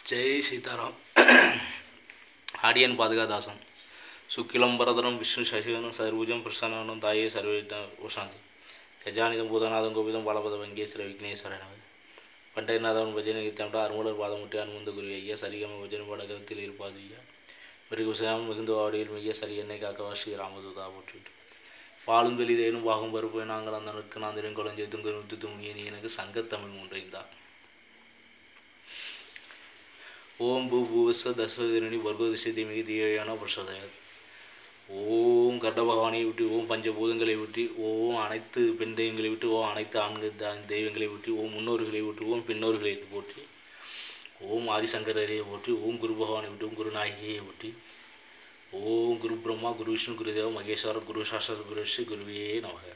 ஜெய் சீதாராம் ஆடியன் பாதுகாதாசன் சுக்கிலம் பரதரம் விஷ்ணு சசிகனம் சர்வஜம் பிரசன்னனும் தாயே சர்வேட்ட உஷாந்தி கஜானிதம் பூதநாதம் கோபிதம் பாலபத வங்கேஸ்வர விக்னேஸ்வரனவர் பண்டைநாதவன் பஜனை கீர்த்தம்டா அருமலர் பாதம் முட்டி அனுமந்த குரு ஐயா சரிகம பஜனை பாட கருத்தில் இருப்பாது ஐயா பிறகு விசயம் மிகுந்த வாடியில் மைய சரி என்னை காக்கவா ஸ்ரீ ராமதூதா போற்றிட்டு பாலும் வெளிதேனும் பாகும் பருப்பு நாங்கள் அந்த நற்கு நான் திருங்குளஞ்சை துங்க நுத்து துணிய நீ எனக்கு சங்கத்தமிழ் முன்றைந்தார் ஓம் பூ பூவச தசவதிரணி வர்க்க திசை திமிகி தீயான பிரசோதயத் ஓம் கர்ட பகவானை விட்டு ஓம் பஞ்சபூதங்களை விட்டு ஓம் அனைத்து பெண் தெய்வங்களை விட்டு ஓம் அனைத்து ஆண்கள் த- தெய்வங்களை விட்டு ஓம் முன்னோர்களை விட்டு ஓம் பின்னோர்களை போற்றி ஓம் ஆதிசங்கரரை போற்றி ஓம் குரு பகவானை விட்டு ஓம் குருநாயகியை விட்டு ஓம் குரு பிரம்மா குரு விஷ்ணு குருதேவ மகேஸ்வர குரு சாஸ்திர குரு ஸ்ரீ குருவே நமக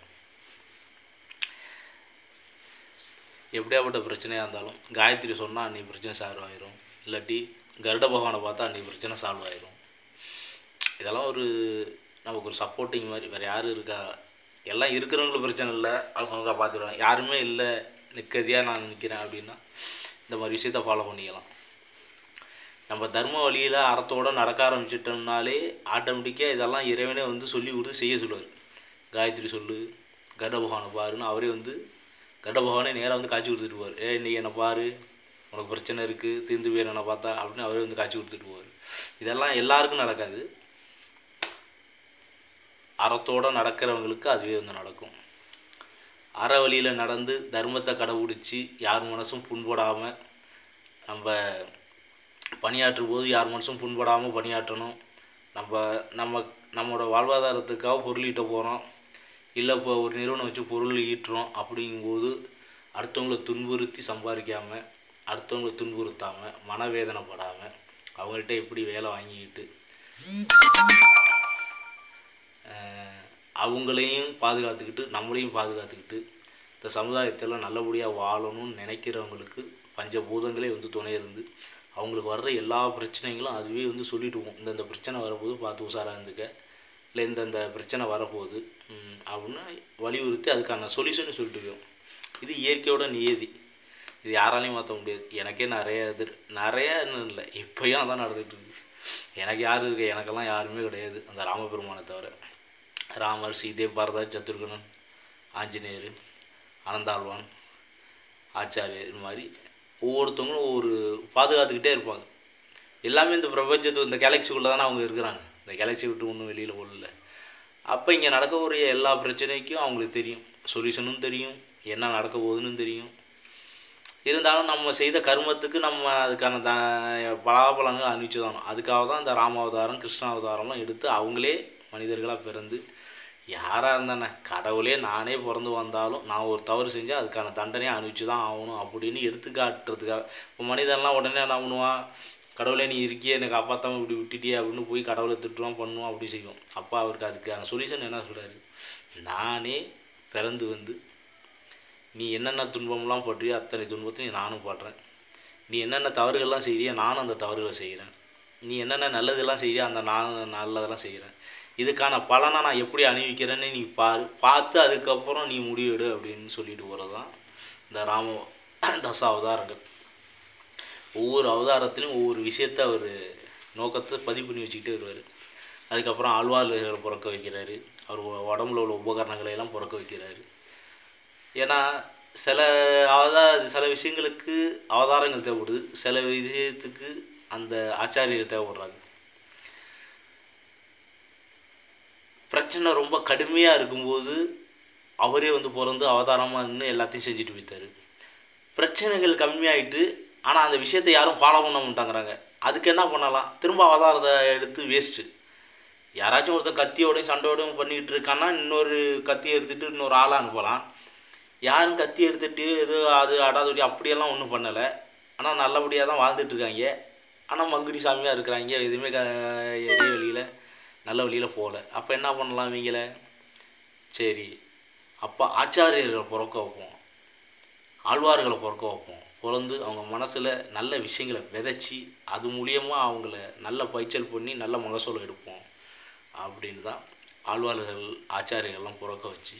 எப்படியாப்பட்ட பிரச்சனையாக இருந்தாலும் காயத்ரி சொன்னால் அன்றைக்கி பிரச்சனை சால்வ் ஆயிரும் இல்லாட்டி கருட பகவானை பார்த்தா அன்றைக்கி பிரச்சனை சால்வ் ஆயிரும் இதெல்லாம் ஒரு நமக்கு ஒரு சப்போர்ட்டிங் மாதிரி வேறு யாரும் இருக்கா எல்லாம் இருக்கிறவங்களுக்கு பிரச்சனை இல்லை அவங்கவுங்க பார்த்துருவாங்க யாருமே இல்லை நிற்கதியாக நான் நிற்கிறேன் அப்படின்னா இந்த மாதிரி விஷயத்த ஃபாலோ பண்ணிக்கலாம் நம்ம தர்ம வழியில் அறத்தோடு நடக்க ஆரம்பிச்சிட்டோம்னாலே ஆட்டோமேட்டிக்காக இதெல்லாம் இறைவனே வந்து சொல்லி கொடுத்து செய்ய சொல்லுவார் காயத்ரி சொல்லு கருட பகவானை பாருன்னு அவரே வந்து கருட பகவானே நேராக வந்து காட்சி கொடுத்துட்டு போவார் ஏ நீ என்னை பாரு உனக்கு பிரச்சனை இருக்குது தீர்ந்து போயிரு என்னை பார்த்தா அப்படின்னு அவரே வந்து காட்சி கொடுத்துட்டு போவார் இதெல்லாம் எல்லாருக்கும் நடக்காது அறத்தோடு நடக்கிறவங்களுக்கு அதுவே வந்து நடக்கும் அற வழியில் நடந்து தர்மத்தை கடைபிடிச்சி யார் மனசும் புண்படாமல் நம்ம பணியாற்றும் போது யார் மனசும் புண்படாமல் பணியாற்றணும் நம்ம நம்ம நம்மளோட வாழ்வாதாரத்துக்காக பொருளீட்ட போகிறோம் இல்லை இப்போ ஒரு நிறுவனம் வச்சு பொருள் ஈட்டுறோம் அப்படிங்கும்போது அடுத்தவங்களை துன்புறுத்தி சம்பாதிக்காமல் அடுத்தவங்களை துன்புறுத்தாமல் மனவேதனைப்படாமல் அவங்கள்ட்ட எப்படி வேலை வாங்கிக்கிட்டு அஹ் அவங்களையும் பாதுகாத்துக்கிட்டு நம்மளையும் பாதுகாத்துக்கிட்டு இந்த சமுதாயத்தில் நல்லபடியாக வாழணும்னு நினைக்கிறவங்களுக்கு பஞ்சபூதங்களே வந்து துணை இருந்து அவங்களுக்கு வர்ற எல்லா பிரச்சனைகளும் அதுவே வந்து சொல்லிட்டு போகும் இந்தந்த பிரச்சனை வரப்போது பார்த்து உஷாராக இருந்துக்க இல்லை இந்தந்த பிரச்சனை வரப்போகுது ம், அப்படின்னு வலியுறுத்தி அதுக்கான சொல்யூஷன் சொல்லிட்டு போயிடும் இது இயற்கையோட நியதி இது யாராலையும் மாற்ற முடியாது எனக்கே நிறைய இது நிறைய இன்னும் இல்லை இப்போயும் அதான் நடந்துகிட்டு இருக்கு எனக்கு யார் இருக்கு எனக்கெல்லாம் யாருமே கிடையாது அந்த ராமபெருமானை தவிர ராமர் சீதை பரதர் சத்ருகனன் ஆஞ்சநேயர் அனந்தாழ்வான் ஆச்சாரியர் இது மாதிரி ஒவ்வொருத்தவங்களும் ஒவ்வொரு பாதுகாத்துக்கிட்டே இருப்பாங்க எல்லாமே இந்த பிரபஞ்சத்து இந்த கேலக்சிக்குள்ளே தானே அவங்க இருக்கிறாங்க இந்த கேலக்சி விட்டு ஒன்றும் வெளியில் ஓடல அப்போ இங்கே நடக்கக்கூடிய எல்லா பிரச்சனைக்கும் அவங்களுக்கு தெரியும் சொல்யூஷனும் தெரியும் என்ன நடக்க போகுதுன்னு தெரியும் இருந்தாலும் நம்ம செய்த கர்மத்துக்கு நம்ம அதுக்கான த பலாபலங்கள் அனுப்பிச்சு தானோ அதுக்காக தான் இந்த ராமாவதாரம் கிருஷ்ணாவதாரம்லாம் எடுத்து அவங்களே மனிதர்களாக பிறந்து யாராக இருந்தானே கடவுளே நானே பிறந்து வந்தாலும் நான் ஒரு தவறு செஞ்சால் அதுக்கான தண்டனையை அனுப்பிச்சு தான் ஆகணும் அப்படின்னு எடுத்துக்காட்டுறதுக்காக இப்போ மனிதன்லாம் உடனே என்ன பண்ணுவான் கடவுளே நீ இருக்கியே என்னை காப்பாற்றாம இப்படி விட்டுட்டியே அப்படின்னு போய் கடவுளை திட்டுவான் பண்ணுவான் அப்படி செய்வோம் அப்போ அவருக்கு அதுக்கான சொல்யூஷன் என்ன சொல்கிறாரு நானே பிறந்து வந்து நீ என்னென்ன துன்பம்லாம் படுறியோ அத்தனை துன்பத்தையும் நானும் படுறேன் நீ என்னென்ன தவறுகள்லாம் செய்கிறியோ நானும் அந்த தவறுகளை செய்கிறேன் நீ என்னென்ன நல்லதெல்லாம் செய்கிறியோ அந்த நானும் நல்லதெல்லாம் செய்கிறேன் இதுக்கான பலனை நான் எப்படி அணிவிக்கிறேன்னு நீ பாரு பார்த்து அதுக்கப்புறம் நீ முடிவெடு அப்படின்னு சொல்லிட்டு போகிறது தான் இந்த ராம தச அவதாரங்கள் ஒவ்வொரு அவதாரத்திலும் ஒவ்வொரு விஷயத்தை அவர் நோக்கத்தை பதிவு பண்ணி வச்சுக்கிட்டே வருவார் அதுக்கப்புறம் ஆழ்வார்களை பிறக்க வைக்கிறாரு அவர் உ- உடம்புல உள்ள உபகரணங்களை எல்லாம் பிறக்க வைக்கிறாரு ஏன்னா சில அவதார சில விஷயங்களுக்கு அவதாரங்கள் தேவைப்படுது சில விஷயத்துக்கு அந்த ஆச்சாரியர் தேவைப்படுறாங்க பிரச்சனை ரொம்ப கடுமையாக இருக்கும்போது அவரே வந்து பிறந்து அவதாரமாக நின்று எல்லாத்தையும் செஞ்சுட்டு போய்த்தாரு பிரச்சனைகள் கம்மியாயிட்டு ஆனால் அந்த விஷயத்தை யாரும் ஃபாலோ பண்ண மாட்டாங்கிறாங்க அதுக்கு என்ன பண்ணலாம் திரும்ப அவதாரத்தை எடுத்து வேஸ்ட்டு யாராச்சும் ஒருத்தன் கத்தியோடையும் சண்டையோடையும் பண்ணிக்கிட்டு இருக்கான்னா இன்னொரு கத்தியை எடுத்துகிட்டு இன்னொரு ஆளை அனுப்பலாம் யாரும் கத்தி எடுத்துட்டு இது அது அடாதுடி அப்படியெல்லாம் ஒன்றும் பண்ணலை ஆனால் நல்லபடியாக தான் வாழ்ந்துட்டு இருக்காங்க ஆனால் மங்குடி சாமியாக இருக்கிறாங்க எதுவுமே க எரிய வழியில் நல்ல வழியில் போகல அப்போ என்ன பண்ணலாம் இவங்கள சரி அப்போ ஆச்சாரியர்களை பிறக்க வைப்போம் ஆழ்வார்களை பிறக்க வைப்போம் பிறந்து அவங்க மனசில் நல்ல விஷயங்களை விதைச்சி அது மூலியமாக அவங்கள நல்ல பயிற்சல் பண்ணி நல்ல மகசூல் எடுப்போம் அப்படின்னு தான் ஆழ்வார்கள் ஆச்சாரியர்கள்லாம் பிறக்க வச்சு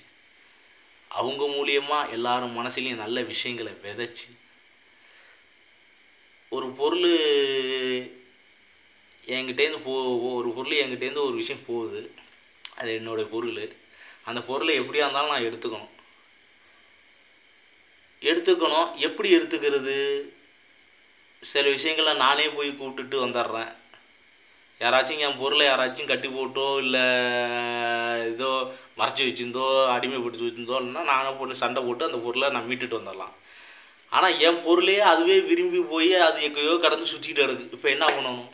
அவங்க மூலியமாக எல்லாரும் மனசுலையும் நல்ல விஷயங்களை விதைச்சி ஒரு பொருள் என்கிட்டேருந்து போ ஒரு பொருள் என்கிட்டேருந்து ஒரு விஷயம் போகுது அது என்னோட பொருள் அந்த பொருளை எப்படியா இருந்தாலும் நான் எடுத்துக்கணும் எடுத்துக்கணும் எப்படி எடுத்துக்கிறது சில விஷயங்களை நானே போய் கூப்பிட்டுட்டு வந்துடுறேன் யாராச்சும் என் பொருளை யாராச்சும் கட்டி போட்டோ இல்லை ஏதோ மறைச்சி வச்சிருந்தோ அடிமைப்படுத்தி வச்சிருந்தோ இல்லைன்னா நானே போட்டு சண்டை போட்டு அந்த பொருளை நான் மீட்டுட்டு வந்துடலாம் ஆனால் என் பொருளே அதுவே விரும்பி போய் அது எங்கேயோ கடந்து சுற்றிக்கிட்டு கிடக்கு இப்போ என்ன பண்ணணும்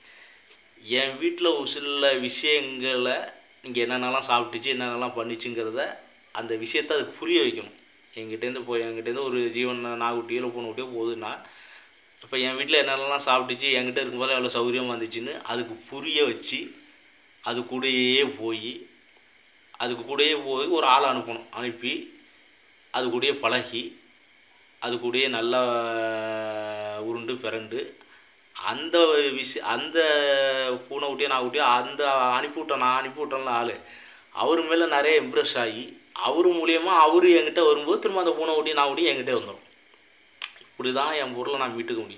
என் வீட்டில் ஒரு சில விஷயங்களை இங்கே என்னென்னலாம் சாப்பிட்டுச்சு என்னென்னலாம் பண்ணிச்சுங்கிறத அந்த விஷயத்தை அதுக்கு புரிய வைக்கணும் என்கிட்டேருந்து போய் என்கிட்டேருந்து ஒரு ஜீவன் நாகுட்டியோ இல்லை பூனைக்குட்டியோ போகுதுன்னா இப்போ என் வீட்டில் என்னென்னலாம் சாப்பிட்டுச்சு என்கிட்ட இருக்கும்போது எவ்வளோ சௌகரியமாக இருந்துச்சுன்னு அதுக்கு புரிய வச்சு அது கூடயே போய் அதுக்கு கூடயே போய் ஒரு ஆளை அனுப்பணும் அனுப்பி அது கூடயே பழகி அது கூடயே நல்லா உருண்டு பிறண்டு அந்த விஷய அந்த பூனை குட்டியோ நான் குட்டியோ அந்த அனுப்பிவிட்டேன் நான் அனுப்பிவிட்டேன்ல ஆள் அவர் மேலே நிறைய இம்ப்ரெஸ் ஆகி அவர் மூலியமா அவர் என்கிட்ட வரும்போது திரும்ப அந்த பூனை குட்டியும் நான் குட்டியும் என்கிட்ட வந்துடும் இப்படி தான் என் பொருளை நான் மீட்டுக்க முடியும்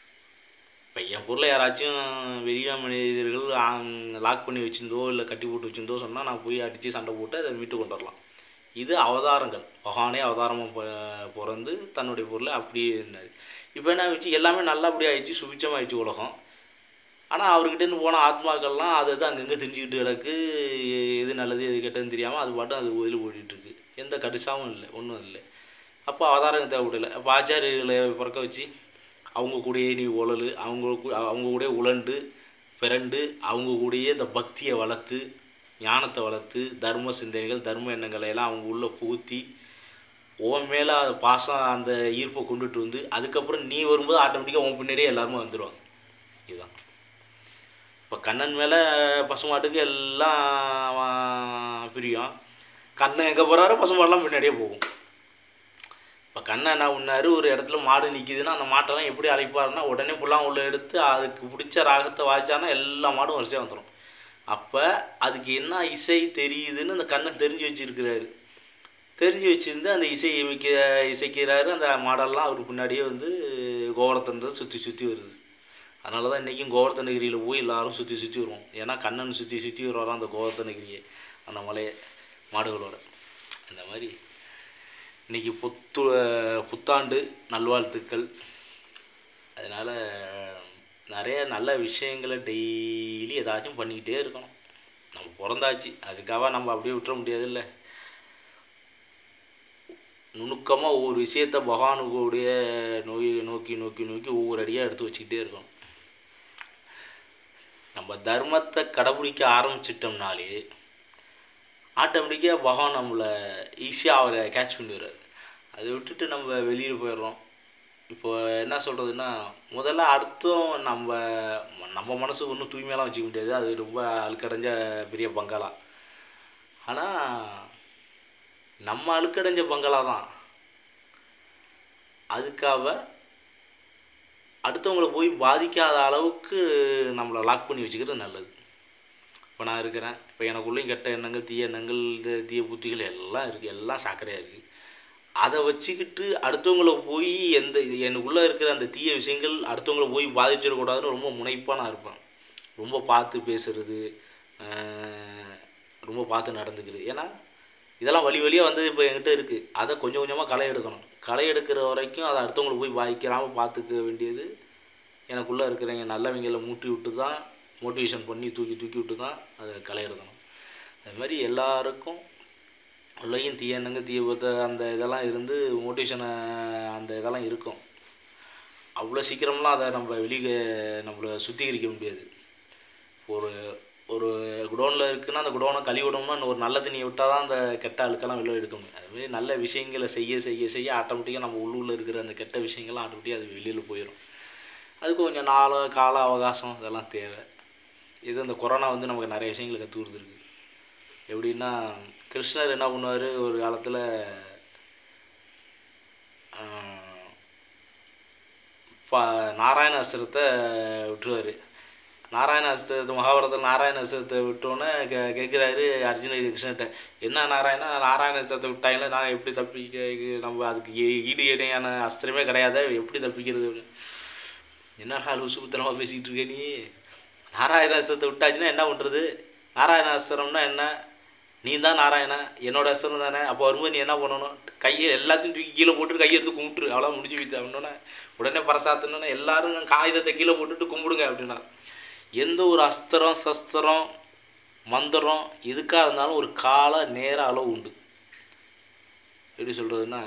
இப்போ என் பொருளை யாராச்சும் வெளியா மனிதர்கள் லாக் பண்ணி வச்சிருந்தோ இல்லை கட்டி போட்டு வச்சிருந்தோ சொன்னால் நான் போய் அடித்து சண்டை போட்டு அதை மீட்டு கொண்டு வரலாம் இது அவதாரங்கள் பகவானே அவதாரமாக பிறந்து தன்னுடைய பொருளை அப்படியே இருந்தார் இப்போ என்ன ஆயிடுச்சு எல்லாமே நல்லபடியாக ஆயிடுச்சு சுபிச்சமாகிடுச்சு உலகம் ஆனால் அவர்கிட்டேருந்து போன ஆத்மாக்கள்லாம் அது அது அங்கங்கே தெரிஞ்சுக்கிட்டு கிடக்கு எது நல்லது எது கெட்டதுன்னு தெரியாமல் அது பாட்டும் அது ஓதில் ஓடிட்டுருக்கு எந்த கடிசாவும் இல்லை ஒன்றும் இல்லை அப்போ அவதாரம் தேவைப்படல அப்போ ஆச்சாரியர்களை பிறக்க வச்சு அவங்க கூடயே நீ உழலு அவங்க கூ- அவங்க கூடயே உழண்டு பிறண்டு அவங்க கூடயே இந்த பக்தியை வளர்த்து ஞானத்தை வளர்த்து தர்ம சிந்தனைகள் தர்ம எண்ணங்களை எல்லாம் அவங்க உள்ளே புகுத்தி உன் மேலே பாசம் அந்த ஈர்ப்பை கொண்டுட்டு வந்து அதுக்கப்புறம் நீ வரும்போது ஆட்டோமேட்டிக்காக உன் பின்னாடியே எல்லாருமே வந்துடுவாங்க இதுதான் இப்போ கண்ணன் மேலே பசுமாட்டுக்கு எல்லாம் அவன் பிரியம் கண்ணன் எங்கே போகிறாரோ பசுமாடெல்லாம் பின்னாடியே போகும் இப்போ கண்ணன் என்ன பண்ணாரு ஒரு இடத்துல மாடு நிற்கிதுன்னா அந்த மாட்டெல்லாம் எப்படி அழைப்பாருன்னா உடனே புல்லாம் உள்ள எடுத்து அதுக்கு பிடிச்ச ராகத்தை வாய்ச்சானா எல்லா மாடும் வரிசையாக வந்துடும் அப்போ அதுக்கு என்ன இசை தெரியுதுன்னு அந்த கண்ணன் தெரிஞ்சு வச்சிருக்கிறாரு தெரிஞ்சு வச்சிருந்து அந்த இசை இமைக்க இசைக்கிறாரு அந்த மாடெல்லாம் அவருக்கு பின்னாடியே வந்து கோவர்த்தனத்தை சுற்றி சுற்றி வருது அதனால தான் இன்றைக்கும் கோவர்த்தனகிரியில் போய் எல்லாரும் சுற்றி சுற்றி வருவோம் ஏன்னா கண்ணன் சுற்றி சுற்றி வருவாராம் அந்த கோவர்த்தனகிரியை அந்த மலையை மாடுகளோட அந்த மாதிரி இன்னைக்கு புத்து புத்தாண்டு நல்வாழ்த்துக்கள் அதனால் நிறைய நல்ல விஷயங்களை டெய்லி ஏதாச்சும் பண்ணிக்கிட்டே இருக்கணும் நம்ம பிறந்தாச்சு அதுக்காக நம்ம அப்படியே விட்டுற முடியாதுல்ல நுணுக்கமாக ஒவ்வொரு விஷயத்த பகவானுடைய நோய் நோக்கி நோக்கி நோக்கி ஒவ்வொரு அடியாக எடுத்து வச்சுக்கிட்டே இருக்கணும் நம்ம தர்மத்தை கடைபிடிக்க ஆரம்பிச்சிட்டோம்னாலே ஆட்டோமேட்டிக்காக பகவான் நம்மளை ஈஸியாக அவரை கேட்ச் பண்ணிடுறாரு அதை விட்டுட்டு நம்ம வெளியில் போயிடுறோம் இப்போ என்ன சொல்கிறதுன்னா முதல்ல அடுத்தும் நம்ம நம்ம மனசு ஒன்றும் தூய்மையெல்லாம் வச்சுக்க முடியாது அது ரொம்ப அழுக்கடைஞ்ச பெரிய பங்களா ஆனால் நம்ம அழுக்கடைஞ்ச பங்களா தான் அதுக்காக அடுத்தவங்கள போய் பாதிக்காத அளவுக்கு நம்மளை லாக் பண்ணி வச்சுக்கிறது நல்லது இப்போ நான் இருக்கிறேன் இப்போ எனக்குள்ளேயும் கெட்ட எண்ணங்கள் தீய எண்ணங்கள் இந்த தீய புத்திகள் எல்லாம் இருக்குது எல்லாம் சாக்கடையாக இருக்குது அதை வச்சுக்கிட்டு அடுத்தவங்கள போய் எந்த இது எனக்குள்ளே இருக்கிற அந்த தீய விஷயங்கள் அடுத்தவங்கள போய் பாதிச்சிடக்கூடாதுன்னு ரொம்ப முனைப்பாக நான் இருப்பேன் ரொம்ப பார்த்து பேசுறது ஆஹ் ரொம்ப பார்த்து நடந்துக்கிறது ஏன்னா இதெல்லாம் வழி வழியாக வந்து இப்போ என்கிட்ட இருக்குது அதை கொஞ்சம் கொஞ்சமாக களை எடுக்கணும் களை எடுக்கிற வரைக்கும் அதை அடுத்தவங்களுக்கு போய் பாதிக்காமல் பார்த்துக்க வேண்டியது எனக்குள்ளே இருக்கிறவங்க நல்லவங்களை மூட்டி விட்டு தான் மோட்டிவேஷன் பண்ணி தூக்கி தூக்கி விட்டு தான் அதை களை எடுக்கணும் அது மாதிரி எல்லாருக்கும் உள்ளேயும் தீய எண்ணங்கள் தீய புத்த அந்த இதெல்லாம் இருந்து மோட்டிவேஷனை அந்த இதெல்லாம் இருக்கும் அவ்வளோ சீக்கிரம்லாம் அதை நம்ம வெளியே நம்மளை சுத்திகரிக்க முடியாது ஒரு ஒரு குடோனில் இருக்குன்னா அந்த குடோனை கழுவி விடணும்னா ஒரு நல்ல தண்ணியை விட்டால் தான் அந்த கெட்ட அழுக்கெல்லாம் வெளில எடுக்க முடியும் அதுமாரி நல்ல விஷயங்களை செய்ய செய்ய செய்ய ஆட்டோமேட்டிக்காக நம்ம உள்ளூரில் இருக்கிற அந்த கெட்ட விஷயங்கள்லாம் ஆட்டோமேட்டிக்காக அது வெளியில் போயிடும் அதுக்கு கொஞ்சம் நாள கால அவகாசம் இதெல்லாம் தேவை இது இந்த கொரோனா வந்து நமக்கு நிறைய விஷயங்களை கற்றுக் கொடுத்துருக்கு எப்படின்னா கிருஷ்ணர் என்ன பண்ணுவார் ஒரு காலத்தில் பா நாராயண அஸ்திரத்தை விட்டுருவார் நாராயண அஸ்திரத்தை மகாபாரதத்தில் நாராயண அஸ்திரத்தை விட்டோன்னே கே கேட்குறாரு அர்ஜுன கிருஷ்ணர்கிட்ட என்ன நாராயணா நாராயண அஸ்திரத்தை விட்டாங்களே நான் எப்படி தப்பிக்க இது நம்ம அதுக்கு ஈ- ஈடு இணையான அஸ்திரமே கிடையாது எப்படி தப்பிக்கிறது அப்படின்னு என்னடா லூசுபுத்தனமாக பேசிக்கிட்டு இருக்க நீ நாராயணாஸ்திரத்தை விட்டாச்சுன்னா என்ன பண்ணுறது நாராயணாஸ்திரம்னா என்ன நீ தான் நாராயணா என்னோட அஸ்திரம் தானே அப்போ வரும்போது நீ என்ன பண்ணணும் கையை எல்லாத்தையும் தூக்கி கீழே போட்டுட்டு கையை எடுத்து கும்பிட்டுரு அவ்வளோ முடிஞ்சு போச்சு அப்படின்னோடனே உடனே பரசாத்தனோடனே எல்லாரும் காகிதத்தை கீழே போட்டுட்டு கும்பிடுங்க அப்படின்னா எந்த ஒரு அஸ்திரம் சஸ்திரம் மந்திரம் எதுக்காக இருந்தாலும் ஒரு கால நேர அளவு உண்டு எப்படி சொல்கிறதுன்னா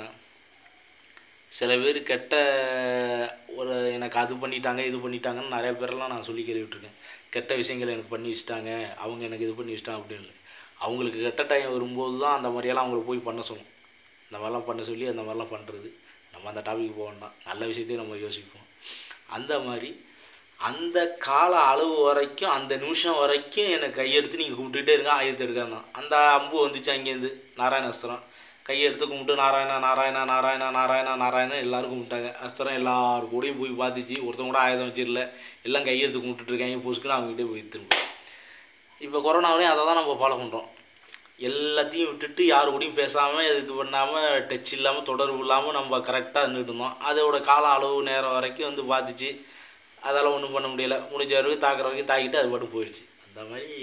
சில பேர் கெட்ட ஒரு எனக்கு அது பண்ணிட்டாங்க இது பண்ணிட்டாங்கன்னு நிறைய பேரெல்லாம் நான் சொல்லி கேள்விப்பட்டிருக்கேன் கெட்ட விஷயங்களை எனக்கு பண்ணி வச்சுட்டாங்க அவங்க எனக்கு இது பண்ணி வச்சுட்டாங்க அப்படின்னு இல்லை. அவங்களுக்கு கெட்ட டைம் வரும்போது தான் அந்த மாதிரியெல்லாம் அவங்கள போய் பண்ண சொல்லணும் இந்த மாதிரிலாம் பண்ண சொல்லி அந்த மாதிரிலாம் பண்ணுறது நம்ம அந்த டாபிக் போக வேண்டாம் நல்ல விஷயத்தையும் நம்ம யோசிப்போம் அந்த மாதிரி அந்த கால அளவு வரைக்கும் அந்த நிமிஷம் வரைக்கும் எனக்கு கையெடுத்து நீங்கள் கும்பிட்டுட்டே இருங்க ஆயுதத்தை எடுக்காருன்னா அந்த அம்பு வந்துச்சு அங்கேருந்து நாராயண அஸ்திரம் கையெடுத்து கும்பிட்டு நாராயணா நாராயணா நாராயணா நாராயணா நாராயணா எல்லாரும் கும்பிட்டாங்க அஸ்திரம் எல்லாரு கூடயும் போய் பார்த்துச்சு ஒருத்தன் கூட ஆயுதம் வச்சிடல எல்லாம் கையெடுத்து கும்பிட்டுட்டு இருக்காங்க பொசுக்குன்னு அவங்ககிட்ட போய் திரும்ப இப்போ கொரோனாவிலையும் அதை தான் நம்ம ஃபாலோ பண்ணுறோம் எல்லாத்தையும் விட்டுட்டு யாரு கூடயும் பேசாமல் இது பண்ணாமல் டச் இல்லாமல் தொடர்பு இல்லாமல் நம்ம கரெக்டாக இருந்துட்டு இருந்தோம் அதோட கால அளவு நேரம் வரைக்கும் வந்து பார்த்துச்சு அதெல்லாம் ஒன்றும் பண்ண முடியல முடிஞ்ச வரைக்கும் தாக்குற வரைக்கும் தாக்கிட்டு அது பாட்டு போயிடுச்சு அந்த மாதிரி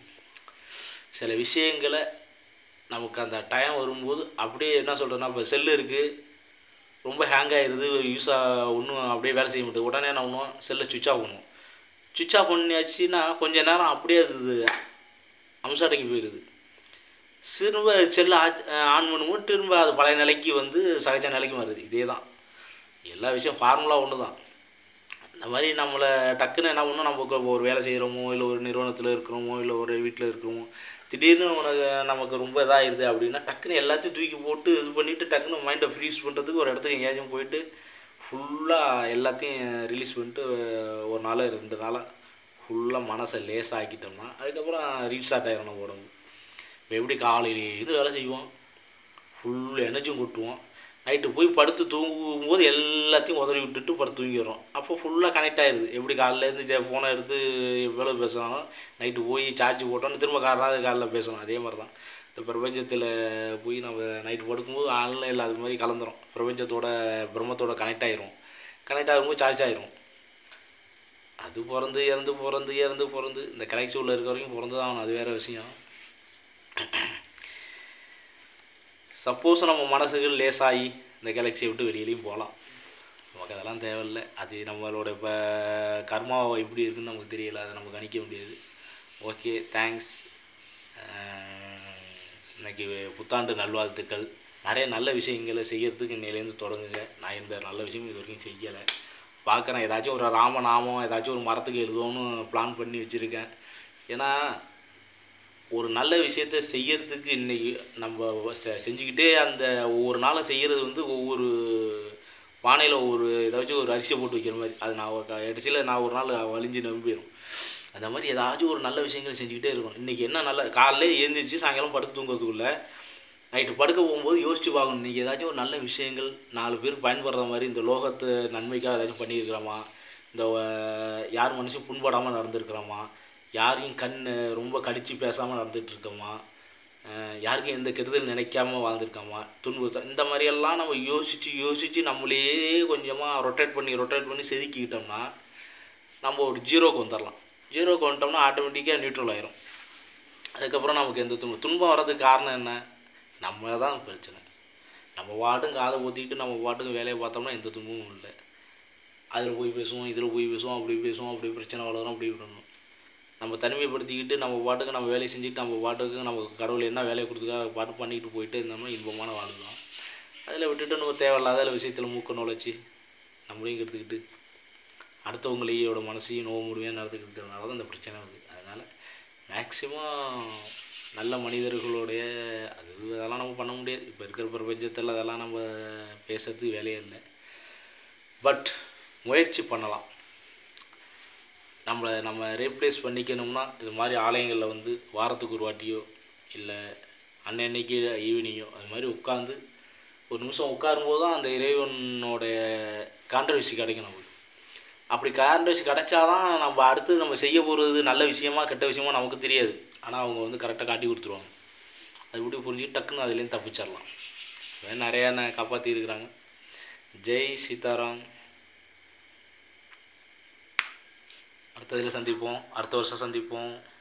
சில விஷயங்களை நமக்கு அந்த டைம் வரும்போது அப்படியே என்ன சொல்கிறேன்னா இப்போ செல்லு இருக்குது ரொம்ப ஹேங் ஆயிடுது யூஸ் ஒன்றும் அப்படியே வேலை செய்ய முடியாது உடனே என்ன பண்ணுவோம் செல்லை சுவிட்ச் ஆஃப் பண்ணுவோம் சுவிட்ச் ஆஃப் பண்ணியாச்சுன்னா கொஞ்ச நேரம் அப்படியே அது அம்சாட்டைக்கு போயிடுது திரும்ப செல்லை ஆன் பண்ணும்போது திரும்ப அது பழைய நிலைக்கு வந்து சகஜ நிலைக்கு வருது இதே தான் எல்லா விஷயம் ஃபார்முலா ஒன்று தான் இந்த மாதிரி நம்மளை டக்குன்னு என்ன பண்ணணும் நம்ம இப்போ ஒரு வேலை செய்கிறோமோ இல்லை ஒரு நிறுவனத்தில் இருக்கிறோமோ இல்லை ஒரு வீட்டில் இருக்கிறோமோ திடீர்னு உனக்கு நமக்கு ரொம்ப இதாகிடுது அப்படின்னா டக்குன்னு எல்லாத்தையும் தூக்கி போட்டு இது பண்ணிவிட்டு டக்குன்னு மைண்டை ஃப்ரீஸ் பண்ணுறதுக்கு ஒரு இடத்துக்கு எங்கேயாச்சும் போயிட்டு ஃபுல்லாக எல்லாத்தையும் ரிலீஸ் பண்ணிட்டு ஒரு நாள் ரெண்டு நாளாக ஃபுல்லாக மனசை லேசாக்கிட்டோம்னா அதுக்கப்புறம் ரீஸ்டார்ட் ஆயிரும் நம்ம உடம்பு இப்போ எப்படி காலையிலே இது வேலை செய்வோம் ஃபுல் எனர்ஜியும் கொட்டுவோம் நைட்டு போய் படுத்து தூங்கும்போது எல்லாத்தையும் உதறி விட்டுட்டு படுத்து தூங்கிடுறோம் அப்போ ஃபுல்லாக கனெக்ட் ஆயிடுது எப்படி காலையிலேருந்து ஃபோனை எடுத்து எவ்வளோ பேசுனாலும் நைட்டு போய் சார்ஜ் போட்டோன்னு திரும்ப காலையில் காலைல பேசணும் அதே மாதிரி தான் இந்த பிரபஞ்சத்தில் போய் நம்ம நைட்டு படுக்கும்போது ஆன்லைனில் அது மாதிரி கலந்துரும் பிரபஞ்சத்தோட பிரம்மத்தோட கனெக்ட் ஆயிரும் கனெக்ட் ஆகும்போது சார்ஜ் ஆயிரும் அது பிறந்து இறந்து பிறந்து இறந்து பிறந்து இந்த கனெக்ஷன் உள்ள இருக்க வரைக்கும் பிறந்து தான் ஆகணும் அது வேறு விஷயம் சப்போஸ் நம்ம மனசுகள் லேசாகி இந்த கேலக்சியை விட்டு வெளியிலையும் போகலாம் நமக்கு அதெல்லாம் தேவையில்லை அது நம்மளோட இப்போ கர்மா எப்படி இருக்குன்னு நமக்கு தெரியல அதை நம்ம கணிக்க முடியாது ஓகே தேங்க்ஸ் இன்னைக்கு புத்தாண்டு நல்வாழ்த்துக்கள் நிறைய நல்ல விஷயங்களை செய்யறதுக்கு இன்னையிலேருந்து தொடங்குங்க நான் இந்த நல்ல விஷயம் இது வரைக்கும் செய்யலை பார்க்குறேன் ஏதாச்சும் ஒரு ராமநாமம் ஏதாச்சும் ஒரு மரத்துக்கு எழுதணும்னு பிளான் பண்ணி வச்சுருக்கேன் ஏன்னா ஒரு நல்ல விஷயத்த செய்யறதுக்கு இன்னைக்கு நம்ம செ- செஞ்சுக்கிட்டே அந்த ஒவ்வொரு நாளும் செய்கிறது வந்து ஒவ்வொரு பானையில் ஒவ்வொரு ஏதாச்சும் ஒரு அரிசியை போட்டு வைக்கிற மாதிரி அது நான் ஒரு கடைசியில் நான் ஒரு நாள் வலிஞ்சு நம்பிடும் அந்த மாதிரி ஏதாச்சும் ஒரு நல்ல விஷயங்கள் செஞ்சுக்கிட்டே இருக்கணும் இன்றைக்கி என்ன நல்ல காலையிலே எழுந்திரிச்சு சாயங்காலம் படுத்து தூங்குறதுக்குள்ள நைட்டு படுக்க போகும்போது யோசிச்சு பார்க்கணும் இன்றைக்கி ஏதாச்சும் ஒரு நல்ல விஷயங்கள் நாலு பேர் பயன்படுற மாதிரி இந்த லோகத்து நன்மைக்காக ஏதாச்சும் பண்ணியிருக்கிறோமா இந்த அஹ், யார் மனசையும் புண்படாமல் நடந்திருக்கிறோமா யாரையும் கண் ரொம்ப கடிச்சு பேசாமல் நடந்துட்டு இருக்கோமா அஹ், யாருக்கும் எந்த கெடுதல் நினைக்காம வாழ்ந்துருக்கோமா துன்புறுத்த இந்த மாதிரியெல்லாம் நம்ம யோசித்து யோசித்து நம்மளே கொஞ்சமாக ரொட்டேட் பண்ணி ரொட்டேட் பண்ணி செதுக்கிக்கிட்டோம்னா நம்ம ஒரு ஜீரோக்கு வந்துடலாம் ஜீரோக்கு வந்துட்டோம்னா ஆட்டோமேட்டிக்காக நியூட்ரல் ஆயிரும் அதுக்கப்புறம் நமக்கு எந்த துன்பம் துன்பம் வர்றதுக்கு காரணம் என்ன நம்ம தான் பிரச்சனை நம்ம பாட்டுக்கு காதை ஊற்றிக்கிட்டு நம்ம பாட்டுக்கு வேலையை பார்த்தோம்னா எந்த துன்பமும் இல்லை அதில் போய் பேசுவோம் இதில் போய் பேசுவோம் அப்படி பேசுவோம் அப்படி பிரச்சனை வளரும் அப்படி விடணும் நம்ம தனிமைப்படுத்திக்கிட்டு நம்ம பாட்டுக்கு நம்ம வேலையை செஞ்சுட்டு நம்ம பாட்டுக்கு நமக்கு கடவுள் என்ன வேலையை கொடுத்துக்கா அதை பாட்டு பண்ணிக்கிட்டு போயிட்டே இருந்தோம்னா இன்பமான வாழ்க்கலாம் அதில் விட்டுட்டு நம்ம தேவையில்லாத விஷயத்தில் மூக்க நுழைச்சி நம்மளையும் கெடுத்துக்கிட்டு அடுத்தவங்களையோட மனசையும் நோவு முடியாமல் நடந்துக்கிட்டதுனால தான் இந்த பிரச்சனை வருது அதனால் மேக்ஸிமம் நல்ல மனிதர்களுடைய அது அதெல்லாம் நம்ம பண்ண முடியாது இப்போ இருக்கிற பிரபஞ்சத்தில் அதெல்லாம் நம்ம பேசுறதுக்கு வேலையே இல்லை பட் முயற்சி பண்ணலாம் நம்மளை நம்ம ரீப்ளேஸ் பண்ணிக்கணும்னா இது மாதிரி ஆலயங்களில் வந்து வாரத்துக்கு ஒரு வாட்டியோ இல்லை அன்னன்னைக்கு ஈவினிங்கோ அது மாதிரி உட்காந்து ஒரு நிமிஷம் உட்காரும்போது தான் அந்த இறைவனோடைய கான்ட்ரவர்சி கிடைக்கும் நமக்கு அப்படி கான்ட்ரவர்சி கிடைச்சாதான் நம்ம அடுத்து நம்ம செய்ய போகிறது நல்ல விஷயமா கெட்ட விஷயமா நமக்கு தெரியாது ஆனால் அவங்க வந்து கரெக்டாக காட்டி கொடுத்துருவாங்க அது இப்படி புரிஞ்சுட்டு டக்குன்னு அதுலேருந்து தப்பிச்சிடலாம் அது நிறையா காப்பாற்றி இருக்கிறாங்க ஜெய் சீதாராம் அடுத்த இதில் சந்திப்போம் அடுத்த வருஷம் சந்திப்போம்